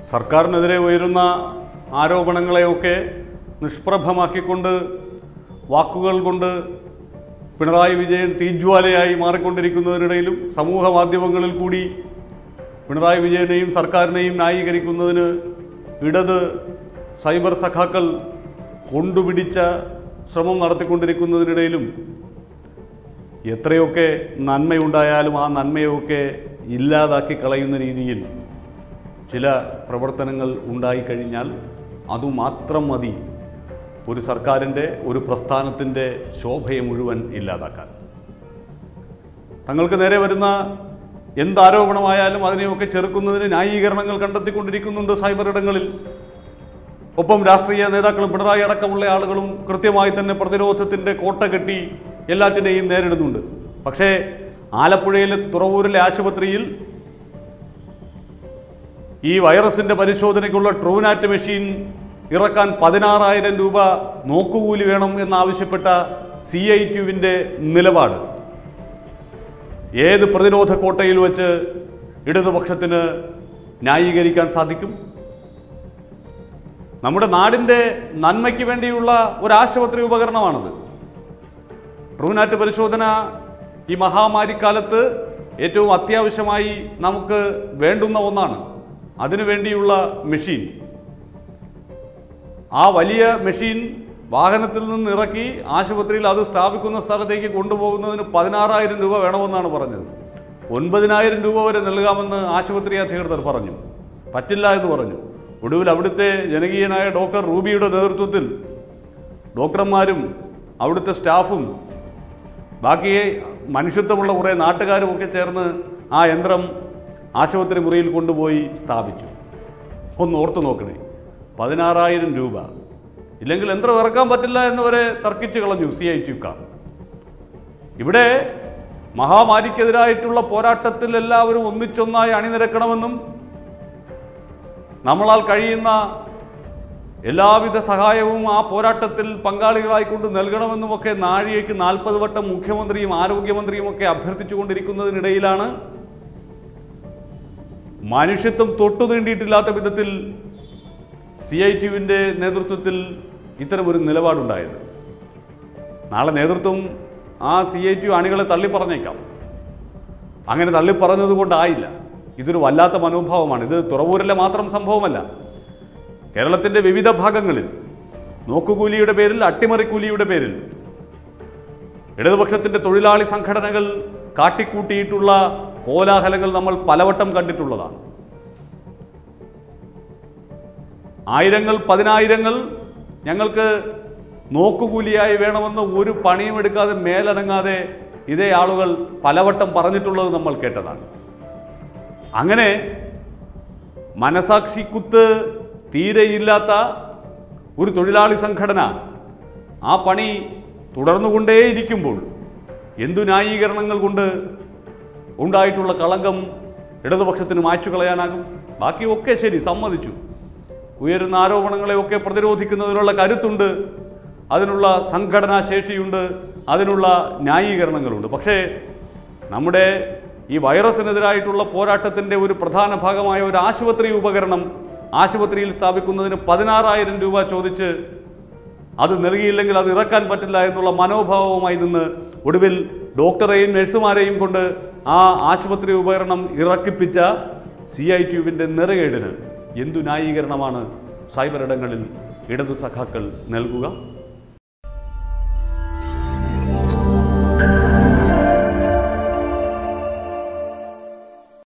സർക്കാരിനെതിരെ ഉയരുന്ന ആരോപണങ്ങളെയൊക്കെ നിഷ്പ്രഭമാക്കിക്കൊണ്ട് വാക്കുകൾ കൊണ്ട് പിണറായി വിജയൻ തീജ്വാലയായി മാറിക്കൊണ്ടിരിക്കുന്നതിനിടയിലും സമൂഹ മാധ്യമങ്ങളിൽ കൂടി പിണറായി വിജയനെയും സർക്കാരിനെയും ന്യായീകരിക്കുന്നതിന് ഇടത് സൈബർ സഖാക്കൾ കൊണ്ടുപിടിച്ച ശ്രമം നടത്തിക്കൊണ്ടിരിക്കുന്നതിനിടയിലും എത്രയൊക്കെ നന്മയുണ്ടായാലും ആ നന്മയൊക്കെ ഇല്ലാതാക്കി കളയുന്ന രീതിയിൽ ചില പ്രവർത്തനങ്ങൾ ഉണ്ടായിക്കഴിഞ്ഞാൽ അതുമാത്രം മതി ഒരു സർക്കാരിൻ്റെ ഒരു പ്രസ്ഥാനത്തിൻ്റെ ശോഭയെ മുഴുവൻ ഇല്ലാതാക്കാൻ തങ്ങൾക്ക് നേരെ വരുന്ന എന്ത് ആരോപണമായാലും അതിനെയൊക്കെ ചെറുക്കുന്നതിന് ന്യായീകരണങ്ങൾ കണ്ടെത്തിക്കൊണ്ടിരിക്കുന്നുണ്ട് സൈബർ ഇടങ്ങളിൽ ഒപ്പം രാഷ്ട്രീയ നേതാക്കളും പിണറായി അടക്കമുള്ള ആളുകളും കൃത്യമായി തന്നെ പ്രതിരോധത്തിൻ്റെ കോട്ട കെട്ടി എല്ലാറ്റിനെയും നേരിടുന്നുണ്ട് പക്ഷേ ആലപ്പുഴയിലെ തുറവൂരിലെ ആശുപത്രിയിൽ ഈ വൈറസിന്റെ പരിശോധനയ്ക്കുള്ള ട്രൂനാറ്റ് മെഷീൻ ഇറക്കാൻ പതിനാറായിരം രൂപ നോക്കുകൂലി വേണം എന്നാവശ്യപ്പെട്ട സി ഐ ടുവിൻ്റെ നിലപാട് ഏത് പ്രതിരോധ കോട്ടയിൽ വെച്ച് ഇടതുപക്ഷത്തിന് ന്യായീകരിക്കാൻ സാധിക്കും നമ്മുടെ നാടിൻ്റെ നന്മയ്ക്ക് വേണ്ടിയുള്ള ഒരു ആശുപത്രി ഉപകരണമാണത് ട്രൂനാറ്റ് പരിശോധന ഈ മഹാമാരിക്കാലത്ത് ഏറ്റവും അത്യാവശ്യമായി നമുക്ക് വേണ്ടുന്ന ഒന്നാണ് അതിനുവേണ്ടിയുള്ള മെഷീൻ ആ വലിയ മെഷീൻ വാഹനത്തിൽ നിന്ന് ഇറക്കി ആശുപത്രിയിൽ അത് സ്ഥാപിക്കുന്ന സ്ഥലത്തേക്ക് കൊണ്ടുപോകുന്നതിന് പതിനാറായിരം രൂപ വേണമെന്നാണ് പറഞ്ഞത് ഒൻപതിനായിരം രൂപ വരെ നൽകാമെന്ന് ആശുപത്രി അധികൃതർ പറഞ്ഞു പറ്റില്ല എന്ന് പറഞ്ഞു ഒടുവിൽ അവിടുത്തെ ജനകീയനായ ഡോക്ടർ റൂബിയുടെ നേതൃത്വത്തിൽ ഡോക്ടർമാരും അവിടുത്തെ സ്റ്റാഫും ബാക്കി മനുഷ്യത്വമുള്ള കുറേ നാട്ടുകാരും ഒക്കെ ചേർന്ന് ആ യന്ത്രം ആശുപത്രി മുറിയിൽ കൊണ്ടുപോയി സ്ഥാപിച്ചു ഒന്ന് ഓർത്തു നോക്കണേ പതിനാറായിരം രൂപ ഇല്ലെങ്കിൽ യന്ത്രം ഇറക്കാൻ പറ്റില്ല എന്ന് വരെ തർക്കിച്ചു കളഞ്ഞു സി ഐ ടിക്കാർ ഇവിടെ മഹാമാരിക്കെതിരായിട്ടുള്ള പോരാട്ടത്തിൽ എല്ലാവരും ഒന്നിച്ചൊന്നായി അണിനിരക്കണമെന്നും നമ്മളാൽ കഴിയുന്ന എല്ലാവിധ സഹായവും ആ പോരാട്ടത്തിൽ പങ്കാളികളായിക്കൊണ്ട് നൽകണമെന്നുമൊക്കെ നാഴികയ്ക്ക് നാൽപ്പത് വട്ടം മുഖ്യമന്ത്രിയും ആരോഗ്യമന്ത്രിയും ഒക്കെ അഭ്യർത്ഥിച്ചുകൊണ്ടിരിക്കുന്നതിനിടയിലാണ് മനുഷ്യത്വം തൊട്ടു നീണ്ടിയിട്ടില്ലാത്ത വിധത്തിൽ സി ഐ ടിയുവിൻ്റെ നേതൃത്വത്തിൽ ഇത്തരമൊരു നിലപാടുണ്ടായത് നാളെ നേതൃത്വം ആ സി ഐ ടി അണികളെ തള്ളിപ്പറഞ്ഞേക്കാം അങ്ങനെ തള്ളിപ്പറഞ്ഞത് കൊണ്ടായില്ല ഇതൊരു വല്ലാത്ത മനോഭാവമാണ് ഇത് തുറവൂരിലെ മാത്രം സംഭവമല്ല കേരളത്തിൻ്റെ വിവിധ ഭാഗങ്ങളിൽ നോക്കുകൂലിയുടെ പേരിൽ അട്ടിമറിക്കൂലിയുടെ പേരിൽ ഇടതുപക്ഷത്തിൻ്റെ തൊഴിലാളി സംഘടനകൾ കാട്ടിക്കൂട്ടിയിട്ടുള്ള കോലാഹലങ്ങൾ നമ്മൾ പലവട്ടം കണ്ടിട്ടുള്ളതാണ് ആയിരങ്ങൾ പതിനായിരങ്ങൾ ഞങ്ങൾക്ക് നോക്കുകൂലിയായി വേണമെന്ന് ഒരു പണിയും എടുക്കാതെ മേലനങ്ങാതെ ഇതേ ആളുകൾ പലവട്ടം പറഞ്ഞിട്ടുള്ളത് നമ്മൾ കേട്ടതാണ് അങ്ങനെ മനസാക്ഷിക്കുത്ത് തീരെയില്ലാത്ത ഒരു തൊഴിലാളി സംഘടന ആ പണി തുടർന്നുകൊണ്ടേയിരിക്കുമ്പോൾ എന്തു ന്യായീകരണങ്ങൾ കൊണ്ട് ഉണ്ടായിട്ടുള്ള കളങ്കം ഇടതുപക്ഷത്തിന് മായ്ച്ചു കളയാനാകും ബാക്കിയൊക്കെ ശരി സമ്മതിച്ചു ഉയരുന്ന ആരോപണങ്ങളെയൊക്കെ പ്രതിരോധിക്കുന്നതിനുള്ള കരുത്തുണ്ട് അതിനുള്ള സംഘടനാ ശേഷിയുണ്ട് അതിനുള്ള ന്യായീകരണങ്ങളുണ്ട് പക്ഷേ നമ്മുടെ ഈ വൈറസിനെതിരായിട്ടുള്ള പോരാട്ടത്തിൻ്റെ ഒരു പ്രധാന ഭാഗമായ ഒരു ആശുപത്രി ഉപകരണം ആശുപത്രിയിൽ സ്ഥാപിക്കുന്നതിന് പതിനാറായിരം രൂപ ചോദിച്ച് അത് നൽകിയില്ലെങ്കിൽ അത് ഇറക്കാൻ പറ്റില്ല എന്നുള്ള മനോഭാവവുമായി നിന്ന് ഒടുവിൽ ഡോക്ടറെയും നഴ്സുമാരെയും കൊണ്ട് ആ ആശുപത്രി ഉപകരണം ഇറക്കിപ്പിച്ച സി ഐ ടിയുവിൻ്റെ നിറകേടിന് എന്തു ന്യായീകരണമാണ് സൈബർ ഇടങ്ങളിൽ ഇടതു സഖാക്കൾ നൽകുക